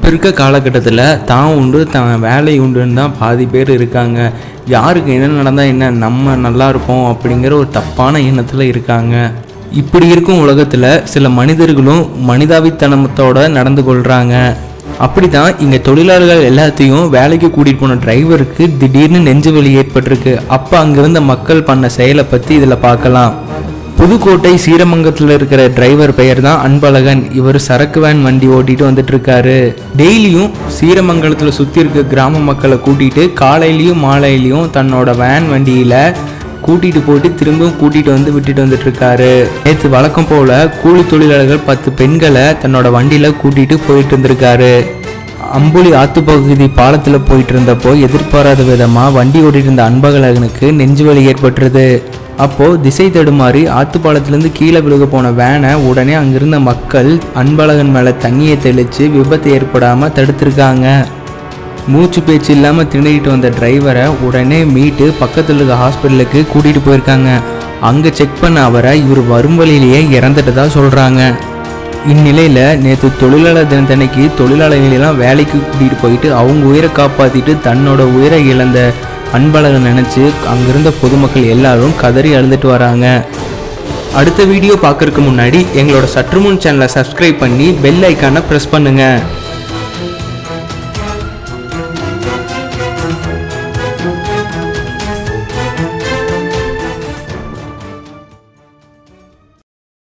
இப்போ இருக்க காலகட்டத்தில் தான் உண்டு தான் வேலை உண்டுன்னு தான் பாதி பேர் இருக்காங்க யாருக்கு என்ன நடந்தால் என்ன நம்ம நல்லா இருப்போம் அப்படிங்கிற ஒரு தப்பான எண்ணத்தில் இருக்காங்க இப்படி இருக்கும் உலகத்தில் சில மனிதர்களும் மனிதாபித்தனத்தோட நடந்து கொள்கிறாங்க அப்படி தான் இங்கே தொழிலாளர்கள் எல்லாத்தையும் வேலைக்கு கூட்டிகிட்டு போன டிரைவருக்கு திடீர்னு நெஞ்சு வலி ஏற்பட்டிருக்கு அப்போ அங்கிருந்த மக்கள் பண்ண செயலை பற்றி இதில் பார்க்கலாம் புதுக்கோட்டை சீரமங்கத்தில் இருக்கிற டிரைவர் பெயர் தான் அன்பழகன் இவர் சரக்கு வேன் வண்டி ஓட்டிட்டு வந்துட்டு இருக்காரு டெய்லியும் சீரமங்கலத்தில் சுற்றி இருக்க கிராம மக்களை கூட்டிட்டு காலையிலையும் மாலையிலையும் தன்னோட வேன் வண்டியில் கூட்டிட்டு போயிட்டு திரும்பவும் கூட்டிட்டு வந்து விட்டுட்டு வந்துட்டு இருக்காரு நேற்று வழக்கம் போல கூலி தொழிலாளர்கள் பத்து பெண்களை தன்னோட வண்டியில கூட்டிட்டு போயிட்டு இருந்திருக்காரு அம்புலி ஆத்துப்பகுதி பாலத்தில் போயிட்டு இருந்தப்போ எதிர்பாராத விதமாக வண்டி ஓட்டிட்டு இருந்த அன்பழகனுக்கு நெஞ்சுவலி ஏற்பட்டுருது அப்போ திசை தடுமாறி ஆத்துப்பாலத்திலேருந்து கீழே விழுக போன வேனை உடனே அங்கிருந்த மக்கள் அன்பழகன் மேலே தண்ணியை தெளித்து விபத்து ஏற்படாமல் தடுத்திருக்காங்க மூச்சு பேச்சு இல்லாமல் திணறிட்டு வந்த டிரைவரை உடனே மீட்டு பக்கத்தில் இருக்க ஹாஸ்பிட்டலுக்கு கூட்டிகிட்டு போயிருக்காங்க அங்கே செக் பண்ண அவரை இவர் வரும் வழியிலேயே இறந்துட்டதா சொல்கிறாங்க இந்நிலையில் நேற்று தொழிலாளர் தினத்தன்னைக்கு தொழிலாளர்களெல்லாம் வேலைக்கு கூட்டிகிட்டு போயிட்டு அவங்க உயிரை காப்பாற்றிட்டு தன்னோட உயிரை இழந்த அன்பழகன் நினச்சி அங்கிருந்த பொதுமக்கள் எல்லாரும் கதறி அழுதுட்டு வராங்க அடுத்த வீடியோ பார்க்கறதுக்கு முன்னாடி எங்களோட சற்றுமுன் சேனலை சப்ஸ்கிரைப் பண்ணி பெல் ஐக்கானை ப்ரெஸ் பண்ணுங்கள்